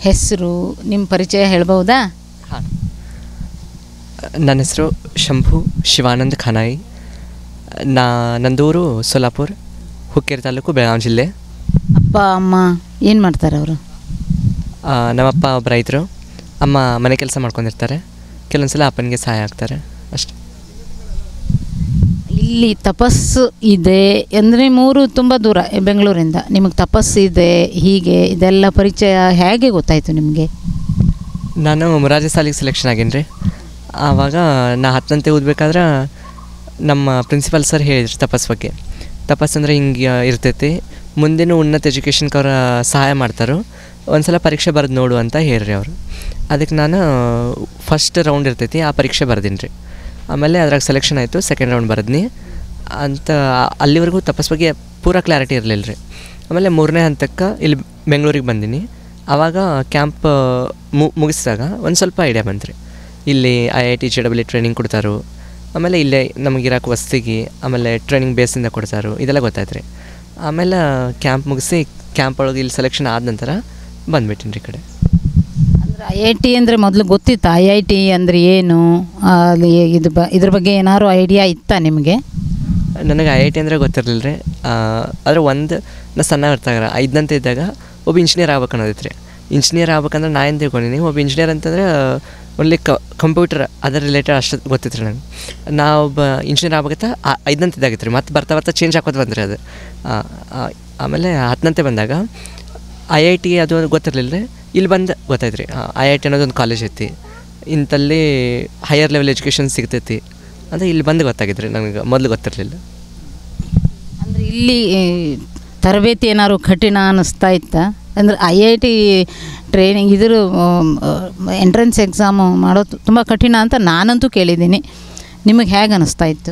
ಹೆಸರು ನಿಮ್ಮ ಪರಿಚಯ ಹೇಳ್ಬೋದಾ ಹಾಂ ನನ್ನ ಹೆಸರು ಶಂಭು ಶಿವಾನಂದ್ ಖನಾಯಿ ನಾ ನಂದೂರು ಸೋಲಾಪುರ್ ಹುಕ್ಕೇರಿ ತಾಲೂಕು ಬೆಳಗಾವಿ ಜಿಲ್ಲೆ ಅಪ್ಪ ಅಮ್ಮ ಏನು ಮಾಡ್ತಾರೆ ಅವರು ಆ, ನಮ್ಮಪ್ಪ ಒಬ್ಬ ರೈತರು ಅಮ್ಮ ಮನೆ ಕೆಲಸ ಮಾಡ್ಕೊಂಡಿರ್ತಾರೆ ಕೆಲವೊಂದು ಸಲ ಅಪ್ಪನಿಗೆ ಸಹಾಯ ಆಗ್ತಾರೆ ಅಷ್ಟೆ ಇಲ್ಲಿ ತಪಸ್ಸು ಇದೆ ಅಂದರೆ ಮೂರು ತುಂಬ ದೂರ ಬೆಂಗಳೂರಿಂದ ನಿಮಗೆ ತಪಸ್ಸು ಇದೆ ಹೀಗೆ ಇದೆಲ್ಲ ಪರಿಚಯ ಹೇಗೆ ಗೊತ್ತಾಯಿತು ನಿಮಗೆ ನಾನು ಮುರಾರ್ಜಿ ಸಾಲಿಗೆ ಸೆಲೆಕ್ಷನ್ ಆಗೀನಿ ರೀ ಆವಾಗ ನಾ ಹತ್ತಂತೆ ಓದ್ಬೇಕಾದ್ರೆ ನಮ್ಮ ಪ್ರಿನ್ಸಿಪಲ್ ಸರ್ ಹೇಳಿದ್ರು ತಪಸ್ ಬಗ್ಗೆ ತಪಸ್ ಅಂದ್ರೆ ಹಿಂಗೆ ಇರ್ತೈತಿ ಮುಂದಿನ ಉನ್ನತ ಎಜುಕೇಷನ್ಗೆ ಅವ್ರ ಸಹಾಯ ಮಾಡ್ತಾರೋ ಒಂದ್ಸಲ ಪರೀಕ್ಷೆ ಬರೆದು ನೋಡು ಅಂತ ಹೇಳ್ರಿ ಅವರು ಅದಕ್ಕೆ ನಾನು ಫಸ್ಟ್ ರೌಂಡ್ ಇರ್ತೈತಿ ಆ ಪರೀಕ್ಷೆ ಬರ್ದೀನಿ ರೀ ಆಮೇಲೆ ಅದ್ರಾಗ ಸೆಲೆಕ್ಷನ್ ಆಯಿತು ಸೆಕೆಂಡ್ ರೌಂಡ್ ಬರೆದ್ನಿ ಅಂತ ಅಲ್ಲಿವರೆಗೂ ತಪಸ್ ಬಗ್ಗೆ ಪೂರ ಕ್ಲಾರಿಟಿ ಇರಲಿಲ್ಲ ರೀ ಆಮೇಲೆ ಮೂರನೇ ಹಂತಕ್ಕೆ ಇಲ್ಲಿ ಬೆಂಗಳೂರಿಗೆ ಬಂದೀನಿ ಆವಾಗ ಕ್ಯಾಂಪ್ ಮು ಮುಗಿಸಿದಾಗ ಒಂದು ಸ್ವಲ್ಪ ಐಡಿಯಾ ಬಂತು ರೀ ಇಲ್ಲಿ I I T J W training ಕೊಡ್ತಾರೋ ಆಮೇಲೆ ಇಲ್ಲೇ ನಮಗಿರೋಕೆ ವಸ್ತಿಗೆ ಆಮೇಲೆ ಟ್ರೈನಿಂಗ್ ಬೇಸಿಂದ ಕೊಡ್ತಾರೋ ಇದೆಲ್ಲ ಗೊತ್ತಾಯ್ತು ರೀ ಆಮೇಲೆ ಕ್ಯಾಂಪ್ ಮುಗಿಸಿ ಕ್ಯಾಂಪ್ ಒಳಗೆ ಇಲ್ಲಿ ಸೆಲೆಕ್ಷನ್ ಆದ ನಂತರ ಬಂದ್ಬಿಟ್ಟಿನಿ ರೀ ಈ ಕಡೆ ಅಂದರೆ ಐ ಐ ಟಿ ಅಂದರೆ ಮೊದಲು ಗೊತ್ತಿತ್ತಾ ಐ ಐ ಟಿ ಅಂದರೆ ಏನು ಆ, ಅಲ್ಲಿ ಇದು ಬ ಇದ್ರ ಬಗ್ಗೆ ಏನಾದ್ರು ಐಡಿಯಾ ಇತ್ತಾ ನಿಮಗೆ ನನಗೆ ಐ ಐ ಟಿ ಅಂದರೆ ಗೊತ್ತಿರಲಿಲ್ಲ ರೀ ಆದರೆ ಒಂದು ನಾ ಸಣ್ಣ ಇರ್ತಾಗ ಐದನಂತೆ ಇದ್ದಾಗ ಒಬ್ಬ ಇಂಜಿನಿಯರ್ ಆಗ್ಬೇಕು ಅನ್ನೋದಿತ್ತು ರೀ ಇಂಜಿನಿಯರ್ ಆಗ್ಬೇಕಂದ್ರೆ ನಾ ಏನು ತಿಳ್ಕೊಂಡಿನಿ ಒಬ್ಬ ಇಂಜಿನಿಯರ್ ಅಂತಂದ್ರೆ ಓನ್ಲಿ ಕ ಕಂಪ್ಯೂಟರ್ ಅದರ ರಿಲೇಟೆಡ್ ಅಷ್ಟು ಗೊತ್ತಿತ್ತು ರೀ ನಂಗೆ ನಾ ಒಬ್ಬ ಇಂಜಿನಿಯರ್ ಆಗ್ಬೇಕಂತ ಐದನಂತೆ ಇದ್ದಾಗಿತ್ತು ರೀ ಮತ್ತೆ ಬರ್ತಾ ಬರ್ತಾ ಚೇಂಜ್ ಹಾಕೋದು ಬಂದ್ರಿ ಅದು ಆ, ಆ, ಆಮೇಲೆ ಹತ್ತನಂತೆ ಬಂದಾಗ ಐ ಐ ಟಿ ಅದು ಗೊತ್ತಿರಲಿಲ್ಲ ರೀ ಇಲ್ಲಿ ಬಂದು ಗೊತ್ತಾಯ್ತು ರೀ ಐ ಐ ಟಿ ಅನ್ನೋದೊಂದು ಕಾಲೇಜ್ ಐತಿ ಇಂಥಲ್ಲಿ ಹೈಯರ್ ಲೆವೆಲ್ ಎಜುಕೇಷನ್ ಸಿಗ್ತೈತಿ ಅಂತ ಇಲ್ಲಿ ಬಂದು ಗೊತ್ತಾಗಿತ್ತು ರೀ ನನಗೆ ಮೊದಲು ಗೊತ್ತಿರಲಿಲ್ಲ ಅಂದರೆ ಇಲ್ಲಿ ಈ, ತರಬೇತಿ ಏನಾದ್ರು ಕಠಿಣ ಅನ್ನಿಸ್ತಾ ಇತ್ತಾ ಅಂದರೆ ಐ ಐ ಟಿ ಟ್ರೈನಿಂಗ್ ಇದ್ರ ಎಂಟ್ರೆನ್ಸ್ ಎಕ್ಸಾಮು ಮಾಡೋದು ತುಂಬ ಕಠಿಣ ಅಂತ ನಾನಂತೂ ಕೇಳಿದ್ದೀನಿ ನಿಮಗೆ ಹೇಗೆ ಅನ್ನಿಸ್ತಾ ಇತ್ತು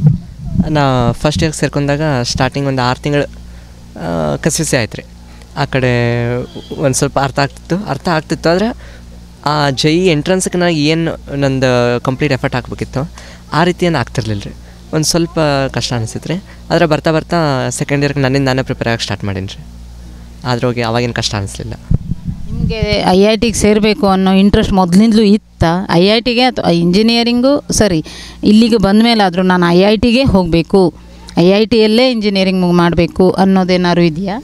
ನಾ ಫಸ್ಟ್ ಇಯರ್ಗೆ ಸೇರ್ಕೊಂಡಾಗ ಸ್ಟಾರ್ಟಿಂಗ್ ಒಂದು ಆರು ತಿಂಗಳು ಕಸಿಸಿ ಆಯ್ತು ರೀ ಆ ಕಡೆ ಒಂದು ಸ್ವಲ್ಪ ಅರ್ಥ ಆಗ್ತಿತ್ತು ಅರ್ಥ ಆಗ್ತಿತ್ತು ಆದರೆ ಆ ಜೈ ಎಂಟ್ರೆನ್ಸ್ಗೆ ನಾ ಏನು ನಂದು ಕಂಪ್ಲೀಟ್ ಎಫರ್ಟ್ ಹಾಕ್ಬೇಕಿತ್ತು ಆ ರೀತಿ ಏನು ಆಗ್ತಿರ್ಲಿಲ್ಲ ರೀ ಒಂದು ಸ್ವಲ್ಪ ಕಷ್ಟ ಅನಿಸಿತ್ತು ರೀ ಆದರೆ ಬರ್ತಾ ಬರ್ತಾ ಸೆಕೆಂಡ್ ಇಯರ್ಗೆ ನನ್ನಿಂದ ನಾನೇ ಪ್ರಿಪೇರ್ ಆಗಕ್ಕೆ ಸ್ಟಾರ್ಟ್ ಮಾಡೀನಿ ರೀ ಆದ್ರೆ ಹೋಗಿ ಅವಾಗೇನು ಕಷ್ಟ ಅನಿಸ್ಲಿಲ್ಲ ನಿಮಗೆ ಐ ಐ ಟಿಗೆ ಸೇರಬೇಕು ಅನ್ನೋ ಇಂಟ್ರೆಸ್ಟ್ ಮೊದಲಿಂದಲೂ ಇತ್ತಾ ಐ ಐ ಟಿಗೆ ಅಥವಾ ಇಂಜಿನಿಯರಿಂಗು ಸರಿ ಇಲ್ಲಿಗೆ ಬಂದ ಮೇಲಾದರೂ ನಾನು ಐ ಐ ಟಿಗೆ ಹೋಗಬೇಕು ಐ ಐ ಟಿಯಲ್ಲೇ ಇಂಜಿನಿಯರಿಂಗ್ ಮಾಡಬೇಕು ಅನ್ನೋದೇನಾದ್ರು ಇದೆಯಾ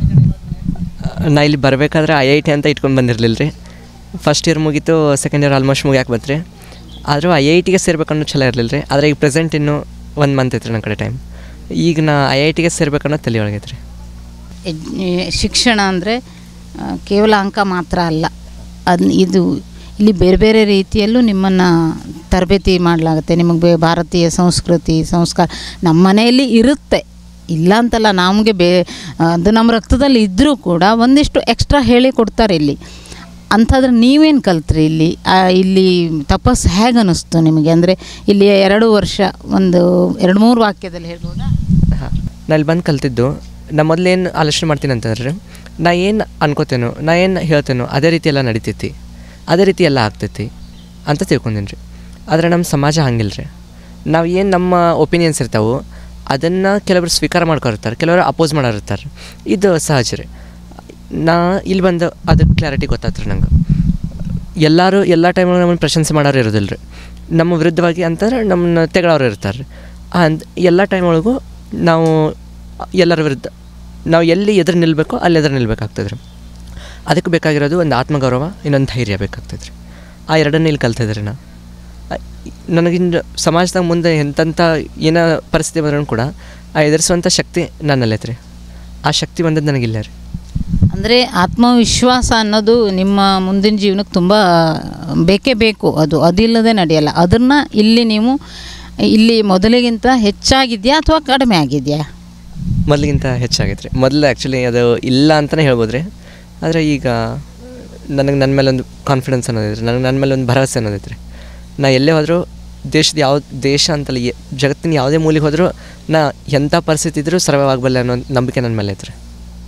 ನಾ ಇಲ್ಲಿ ಬರಬೇಕಾದ್ರೆ ಐ ಐ ಟಿ ಅಂತ ಇಟ್ಕೊಂಡು ಬಂದಿರಲಿಲ್ಲ ರೀ ಫಸ್ಟ್ ಇಯರ್ ಮುಗೀತು ಸೆಕೆಂಡ್ ಇಯರ್ ಆಲ್ಮೋಸ್ಟ್ ಮುಗಿಯಾಕೆ ಬಂತು ರೀ ಆದರೂ ಐ ಐ ಟಿಗೆ ಸೇರ್ಬೇಕನ್ನೋ ಚಲೋ ಇರಲಿಲ್ಲ ರೀ ಆದರೆ ಈಗ ಪ್ರೆಸೆಂಟ್ ಇನ್ನೂ ಒಂದು ಮಂತ್ ಐತ್ರಿ ನನ್ನ ಕಡೆ ಟೈಮ್ ಈಗ ನಾ ಐ ಐ ಟಿಗೆ ಸೇರ್ಬೇಕನ್ನೋ ತಲೆ ಒಳಗೈತೆ ರೀ ಎಜ್ ಶಿಕ್ಷಣ ಅಂದರೆ ಕೇವಲ ಅಂಕ ಮಾತ್ರ ಅಲ್ಲ ಅದು ಇದು ಇಲ್ಲಿ ಬೇರೆ ಬೇರೆ ರೀತಿಯಲ್ಲೂ ನಿಮ್ಮನ್ನು ತರಬೇತಿ ಮಾಡಲಾಗುತ್ತೆ ನಿಮಗೆ ಬೇ ಭಾರತೀಯ ಸಂಸ್ಕೃತಿ ಸಂಸ್ಕಾರ ನಮ್ಮ ಮನೆಯಲ್ಲಿ ಇರುತ್ತೆ ಇಲ್ಲ ಅಂತಲ್ಲ ನಮಗೆ ಬೇ ಅದು ನಮ್ಮ ರಕ್ತದಲ್ಲಿ ಇದ್ದರೂ ಕೂಡ ಒಂದಿಷ್ಟು ಎಕ್ಸ್ಟ್ರಾ ಹೇಳಿ ಕೊಡ್ತಾರೆ ಇಲ್ಲಿ ಅಂಥದ್ರೆ ನೀವೇನು ಕಲ್ತ್ರಿ ಇಲ್ಲಿ ಆ, ಇಲ್ಲಿ ತಪಸ್ಸು ಹೇಗೆ ಅನ್ನಿಸ್ತು ನಿಮಗೆ ಅಂದರೆ ಇಲ್ಲಿ ಎರಡು ವರ್ಷ ಒಂದು ಎರಡು ಮೂರು ವಾಕ್ಯದಲ್ಲಿ ಹೇಳ್ಬೋದಾ ಹಾಂ ನಾ ಇಲ್ಲಿ ಬಂದು ಕಲ್ತಿದ್ದು ನಾ ಮೊದಲು ಏನು ಆಲೋಚನೆ ಮಾಡ್ತೀನಿ ಅಂತಂದ್ರೆ ನಾ ಏನು ಅನ್ಕೋತೇನೋ ನಾ ಏನು ಹೇಳ್ತೇನೋ ಅದೇ ರೀತಿ ಎಲ್ಲ ನಡಿತೈತಿ ಅದೇ ರೀತಿ ಎಲ್ಲ ಆಗ್ತೈತಿ ಅಂತ ತಿಳ್ಕೊಂಡೀನಿ ರೀ ಆದರೆ ನಮ್ಮ ಸಮಾಜ ಹಂಗಿಲ್ಲ ರೀ ನಾವು ಏನು ನಮ್ಮ ಒಪಿನಿಯನ್ಸ್ ಇರ್ತಾವೆ ಅದನ್ನು ಕೆಲವರು ಸ್ವೀಕಾರ ಮಾಡ್ಕೊಂಡಿರ್ತಾರೆ ಕೆಲವರು ಅಪೋಸ್ ಮಾಡೋರಿರ್ತಾರೆ ಇದು ಸಹಜ ರೀ ನಾ ಇಲ್ಲಿ ಬಂದು ಅದಕ್ಕೆ ಕ್ಲಾರಿಟಿ ಗೊತ್ತಾಯ್ತು ರೀ ನಂಗೆ ಎಲ್ಲರೂ ಎಲ್ಲ ಟೈಮಲ್ಲಿ ನಮ್ಮನ್ನು ಪ್ರಶಂಸೆ ಮಾಡೋರು ಇರೋದಿಲ್ಲ ರೀ ನಮ್ಮ ವಿರುದ್ಧವಾಗಿ ಅಂತಂದ್ರೆ ನಮ್ಮನ್ನ ತೆಗಳವ್ರು ಇರ್ತಾರೆ ರೀ ಅಂದ್ ಎಲ್ಲ ಟೈಮ್ ಒಳಗೂ ನಾವು ಎಲ್ಲರ ವಿರುದ್ಧ ನಾವು ಎಲ್ಲಿ ಎದುರು ನಿಲ್ಲಬೇಕೋ ಅಲ್ಲಿ ಎದುರು ನಿಲ್ಬೇಕಾಗ್ತದೆ ರೀ ಅದಕ್ಕೆ ಬೇಕಾಗಿರೋದು ಒಂದು ಆತ್ಮಗೌರವ ಇನ್ನೊಂದು ಧೈರ್ಯ ಬೇಕಾಗ್ತದೆ ರೀ ಆ ಎರಡನ್ನ ಇಲ್ಲಿ ಕಲ್ತಿದ್ರಿ ನಾ ನನಗಿಂದು ಸಮಾಜದಾಗ ಮುಂದೆ ಎಂತೆಂಥ ಏನೋ ಪರಿಸ್ಥಿತಿ ಬಂದ್ರೂ ಕೂಡ ಆ ಎದುರಿಸುವಂಥ ಶಕ್ತಿ ನನ್ನಲ್ಲೈತೆ ರೀ ಆ ಶಕ್ತಿ ಬಂದದ್ದು ನನಗಿಲ್ಲ ರೀ ಅಂದರೆ ಆತ್ಮವಿಶ್ವಾಸ ಅನ್ನೋದು ನಿಮ್ಮ ಮುಂದಿನ ಜೀವನಕ್ಕೆ ತುಂಬ ಬೇಕೇ ಬೇಕು ಅದು ಅದಿಲ್ಲದೆ ನಡೆಯಲ್ಲ ಅದನ್ನು ಇಲ್ಲಿ ನೀವು ಇಲ್ಲಿ ಮೊದಲಿಗಿಂತ ಹೆಚ್ಚಾಗಿದೆಯಾ ಅಥವಾ ಕಡಿಮೆ ಆಗಿದೆಯಾ ಮೊದಲಿಗಿಂತ ಹೆಚ್ಚಾಗೈತೆ ರೀ ಮೊದಲು ಆ್ಯಕ್ಚುಲಿ ಅದು ಇಲ್ಲ ಅಂತಲೇ ಹೇಳ್ಬೋದು ರೀ ಆದರೆ ಈಗ ನನಗೆ ನನ್ನ ಮೇಲೆ ಒಂದು ಕಾನ್ಫಿಡೆನ್ಸ್ ಅನ್ನೋದೈತೆ ರೀ ನನಗೆ ನನ್ನ ಮೇಲೆ ಒಂದು ಭರವಸೆ ಅನ್ನೋದೈತೆ ರೀ ನಾ ಎಲ್ಲೇ ಹೋದರೂ ದೇಶದ ಯಾವ ದೇಶ ಅಂತಲ್ಲ ಎ- ಜಗತ್ತಿನ ಯಾವುದೇ ಮೂಲೆಗೆ ಹೋದರೂ ನಾ ಎಂಥ ಪರಿಸ್ಥಿತಿ ಇದ್ದರೂ ಸರ್ವೈವ್ ಆಗಬಲ್ಲೆ ಅನ್ನೋ ಒಂದು ನಂಬಿಕೆ ನನ್ನ ಮೇಲೆ ಐತೆ ರೀ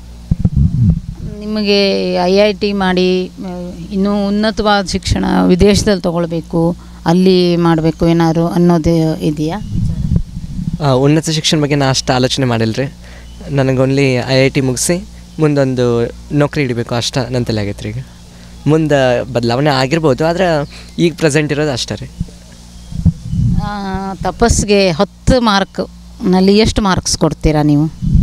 ನಿಮಗೆ ಐ ಐ ಟಿ ಮಾಡಿ ಆ, ಇನ್ನೂ ಉನ್ನತವಾದ ಶಿಕ್ಷಣ ವಿದೇಶದಲ್ಲಿ ತೊಗೊಳ್ಬೇಕು ಅಲ್ಲಿ ಮಾಡಬೇಕು ಏನಾದ್ರು ಅನ್ನೋದು ಇದೆಯಾ ಆ, ಉನ್ನತ ಶಿಕ್ಷಣ ಬಗ್ಗೆ ನಾ ಅಷ್ಟು ಆಲೋಚನೆ ಮಾಡಿಲ್ಲ ರೀ ನನಗೆ ಓನ್ಲಿ ಐ ಐ ಟಿ ಮುಗಿಸಿ ಮುಂದೊಂದು ನೌಕರಿ ಹಿಡಿಬೇಕು ಅಷ್ಟ ನನ್ನ ತಲೆ ಆಗೈತೆ ರೀ ಈಗ ಮುಂದೆ ಬದಲಾವಣೆ ಆಗಿರ್ಬೋದು ಆದ್ರೆ ಈಗ ಪ್ರೆಸೆಂಟ್ ಇರೋದು ಅಷ್ಟೇ ರೀ ಆ, ತಪಸ್ಸಿಗೆ ಹತ್ತು ಮಾರ್ಕ್ ನಲ್ಲಿ ಎಷ್ಟು ಮಾರ್ಕ್ಸ್ ಕೊಡ್ತೀರಾ ನೀವು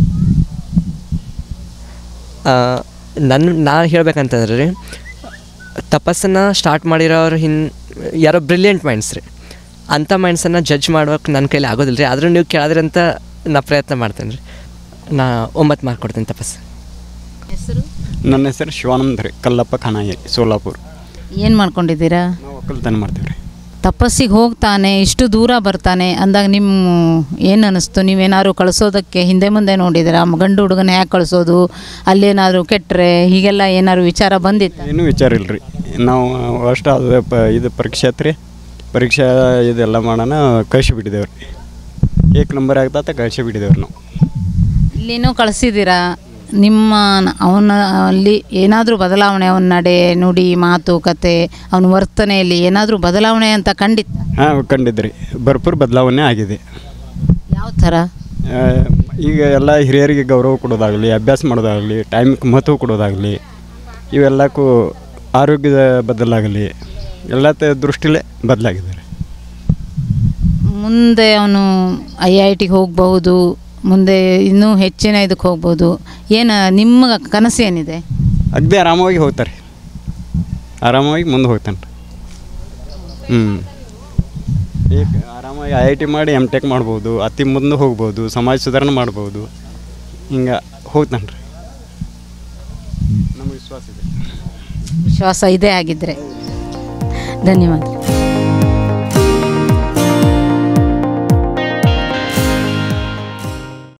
ನನ್ನ ನಾನು ಹೇಳ್ಬೇಕಂತಂದ್ರೆ ರೀ ತಪಸ್ಸನ್ನು ಸ್ಟಾರ್ಟ್ ಮಾಡಿರೋರು ಹಿನ್ ಯಾರೋ ಬ್ರಿಲಿಯಂಟ್ ಮೈಂಡ್ಸ್ ರೀ ಅಂಥ ಮೈಂಡ್ಸನ್ನು ಜಡ್ಜ್ ಮಾಡೋಕೆ ನನ್ನ ಕೈಲಿ ಆಗೋದಿಲ್ಲ ರೀ ಆದರೂ ನೀವು ಕೇಳಿದ್ರಿ ಅಂತ ನಾ ಪ್ರಯತ್ನ ಮಾಡ್ತೇನೆ ರೀ ನಾ ಒಂಬತ್ತು ಮಾರ್ಕ್ ಕೊಡ್ತೀನಿ ತಪಸ್ಸು ಹೆಸರು ನನ್ನ ಹೆಸರು ಶಿವಾನಂದ ರೀ ಕಲ್ಲಪ್ಪ ಖಾನಾಯಿ ಸೋಲಾಪುರ ಏನು ಮಾಡ್ಕೊಂಡಿದ್ದೀರಾ ನಾವು ಒಕ್ಕಲ್ತನ ಮಾಡ್ತೀವಿ ರೀ ತಪಸ್ಸಿಗೆ ಹೋಗ್ತಾನೆ ಇಷ್ಟು ದೂರ ಬರ್ತಾನೆ ಅಂದಾಗ ನಿಮ್ಮ ಏನು ಅನ್ನಿಸ್ತು ನೀವೇನಾದ್ರು ಕಳಿಸೋದಕ್ಕೆ ಹಿಂದೆ ಮುಂದೆ ನೋಡಿದ್ದೀರಾ ಮ- ಗಂಡು ಹುಡುಗನ ಯಾಕೆ ಕಳಿಸೋದು ಅಲ್ಲೇನಾದ್ರು ಕೆಟ್ಟರೆ ಹೀಗೆಲ್ಲ ಏನಾದ್ರು ವಿಚಾರ ಬಂದಿತ್ತ ಏನೂ ವಿಚಾರ ಇಲ್ಲ ರೀ ನಾವು ಅಷ್ಟು ಅದು ಪ ಇದು ಪರೀಕ್ಷೆ ಐತ್ರಿ ಪರೀಕ್ಷೆ ಇದೆಲ್ಲ ಮಾಡೋಣ ಕಳಿಸಿ ಬಿಟ್ಟಿದ್ದೇವೆ ರೀ ಏಕ್ ನಂಬರ್ ಆಗ್ತತ ಕಳಿಸಿ ಬಿಟ್ಟಿದ್ದೇವೆ ನಾವು ಇಲ್ಲಿನೂ ಕಳಿಸಿದ್ದೀರಾ ನಿಮ್ಮ ಅವನ ಅಲ್ಲಿ ಏನಾದರೂ ಬದಲಾವಣೆ ಅವನ ನಡೆ ನುಡಿ ಮಾತು ಕತೆ ಅವನ ವರ್ತನೆಯಲ್ಲಿ ಏನಾದರೂ ಬದಲಾವಣೆ ಅಂತ ಖಂಡಿತ ಹಾಂ ಕಂಡಿದ್ರಿ ಭರ್ಪೂರ್ ಬದಲಾವಣೆ ಆಗಿದೆ ಯಾವ ಥರ ಆ, ಈಗ ಎಲ್ಲ ಹಿರಿಯರಿಗೆ ಗೌರವ ಕೊಡೋದಾಗಲಿ ಅಭ್ಯಾಸ ಮಾಡೋದಾಗಲಿ ಟೈಮಿಗೆ ಮಹತ್ವ ಕೊಡೋದಾಗಲಿ ಇವೆಲ್ಲಕ್ಕೂ ಆರೋಗ್ಯದ ಬದಲಾಗಲಿ ಎಲ್ಲ ತ ದೃಷ್ಟಿಲೇ ಬದಲಾಗಿದ್ದಾರೆ ಮುಂದೆ ಅವನು ಐ ಐ ಟಿಗೆ ಹೋಗಬಹುದು ಮುಂದೆ ಇನ್ನೂ ಹೆಚ್ಚಿನ ಇದಕ್ಕೆ ಹೋಗ್ಬೋದು ಏನು ನಿಮ್ಮ ಕನಸು ಏನಿದೆ ಅಗ್ದಿ ಆರಾಮವಾಗಿ ಹೋಗ್ತಾರೆ ಆರಾಮವಾಗಿ ಮುಂದೆ ಹೋಗ್ತಾನೆ ಹ್ಞೂ ಈಗ ಆರಾಮಾಗಿ ಐ ಐ ಟಿ ಮಾಡಿ ಎಮ್ ಟೆಕ್ ಮಾಡ್ಬೋದು ಅತಿ ಮುಂದೆ ಹೋಗ್ಬೋದು ಸಮಾಜ ಸುಧಾರಣೆ ಮಾಡ್ಬೋದು ಹಿಂಗೆ ಹೋಗ್ತಾನೆ ರೀ ನಮಗೆ ವಿಶ್ವಾಸ ಇದೆ ವಿಶ್ವಾಸ ಇದೆ ಆಗಿದ್ದರೆ ಧನ್ಯವಾದ